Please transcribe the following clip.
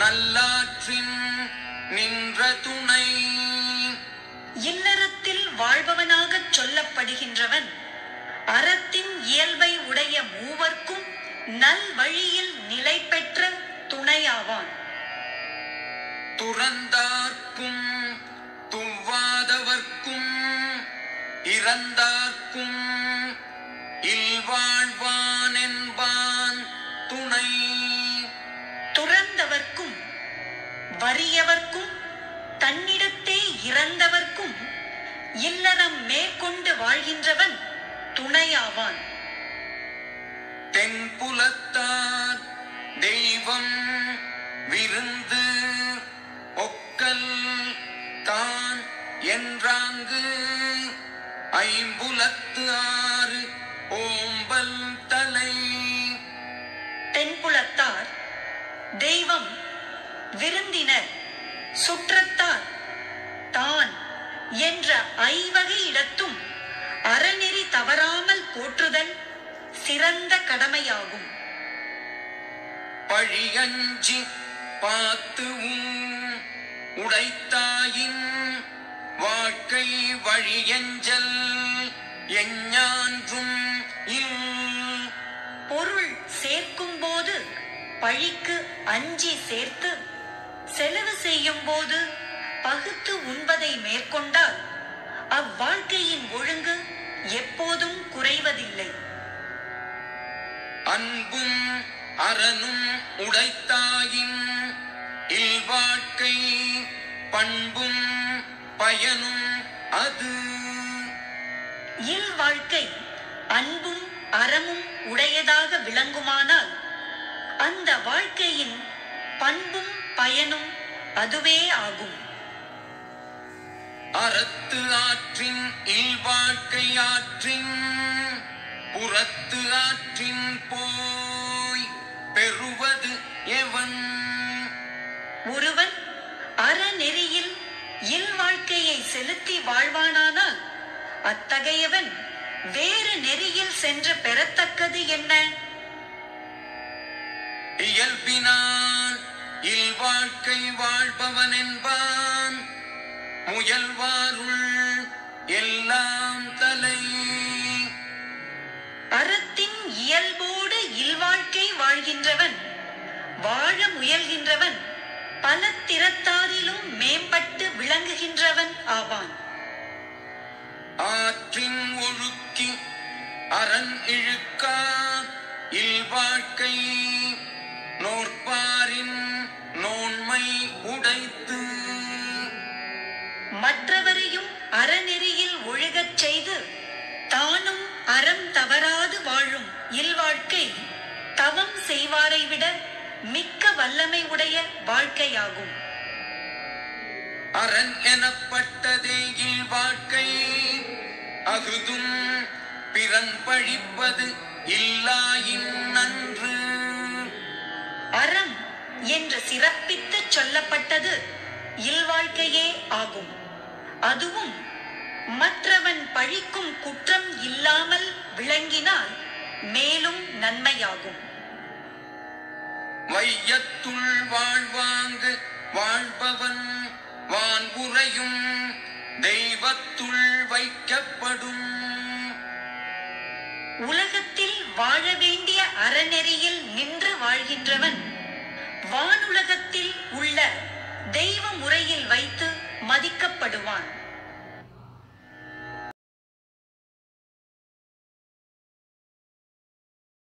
நல்லாற்றின் நின்ற துணை இல்லறத்தில் வாழ்பவனாகச் சொல்லப்படுகின்றவன் அறத்தின் இயல்பை உடைய மூவர்க்கும் நல் வழியில் நிலை பெற்ற துணையாவான் துறந்தார்க்கும் துவ்வாதவர்க்கும் இறந்தார்க்கும் இல்வாழ்வான் என்பான் துணை துறந்தவர்க்கும் வறியவர்க்கும் தன்னிடத்தே இறந்தவர்க்கும் இல்லறம் மேற்கொண்டு வாழ்கின்றவன் துணையாவான் தென்புலத்தார் தெய்வம் விருந்து ஒக்கல் தான் என்றாங்கு ஐம்புலத்து ஆறு ஓம்பல் தலை தென்புலத்தார் தெய்வம் விருந்தினர் சுற்றத்தார் தான் என்ற ஐவகை இடத்தும் அறநெறி தவறாமல் போற்றுதல் சிறந்த கடமையாகும் பழியஞ்சி பார்த்து உம் உடைத்தாயின் வாழ்க்கை வழியஞ்சல் எஞ்ஞான்றும் இல் பொருள் சேர்க்கும் போது பழிக்கு அஞ்சி சேர்த்து செலவு செய்யும் போது பகுத்து உண்பதை மேற்கொண்டால் அவ்வாழ்க்கையின் ஒழுங்கு எப்போதும் குறைவதில்லை அன்பும் அறனும் உடைத்தாயின் இல்வாழ்க்கை பண்பும் பயனும் அது இல் வாழ்க்கை அன்பும் அறமும் உடையதாக விளங்குமானால் அந்த வாழ்க்கையின் பண்பும் பயனும் அதுவே ஆகும் அறத்து ஆற்றின் இல்வாழ்க்கை ஆற்றின் புறத்து ஆற்றின் போய் பெறுவது எவன் ஒருவன் அறநெறியில் இல் வாழ்க்கையை செலுத்தி வாழ்வானானால் அத்தகையவன் வேறு நெறியில் சென்று பெறத்தக்கது என்ன இயல்பினான் இல்வாழ்க்கை வாழ்பவன் என்பான் முயல்வாருள் எல்லாம் தலை அறத்தின் இயல்போடு இல்வாழ்க்கை வாழ்கின்றவன் வாழ முயல்கின்றவன் பல திறத்தாரிலும் மேம்பட்டு விளங்குகின்றவன் ஆவான் ஆற்றின் ஒழுக்கி அரண் இழுக்கா இல்வாழ்க்கை நோற்பாரின் நோன்மை உடைத்து மற்றவரையும் அறநெறியில் ஒழுகச் செய்து தானும் அறம் தவறாது வாழும் இல்வாழ்க்கை தவம் செய்வாரை விட மிக்க வல்லமை உடைய வாழ்க்கையாகும் அரண் எனப்பட்டதே இல்வாழ்க்கை அகுதும் பிறன் பழிப்பது இல்லாயின் நன்று அறம் என்று சிறப்பித்து சொல்லப்பட்டது இல்வாழ்க்கையே ஆகும் அதுவும் மற்றவன் பழிக்கும் குற்றம் இல்லாமல் விளங்கினால் மேலும் நன்மையாகும் வையத்துள் வாழ்வாங்கு வாழ்பவன் வான்புறையும் தெய்வத்துள் வைக்கப்படும் உலகத்தில் வாழ வேண்டிய அறநெறியில் நின்று வாழ்கின்றவன் வானுலகத்தில் உள்ள தெய்வ முறையில் வைத்து மதிக்கப்படுவான்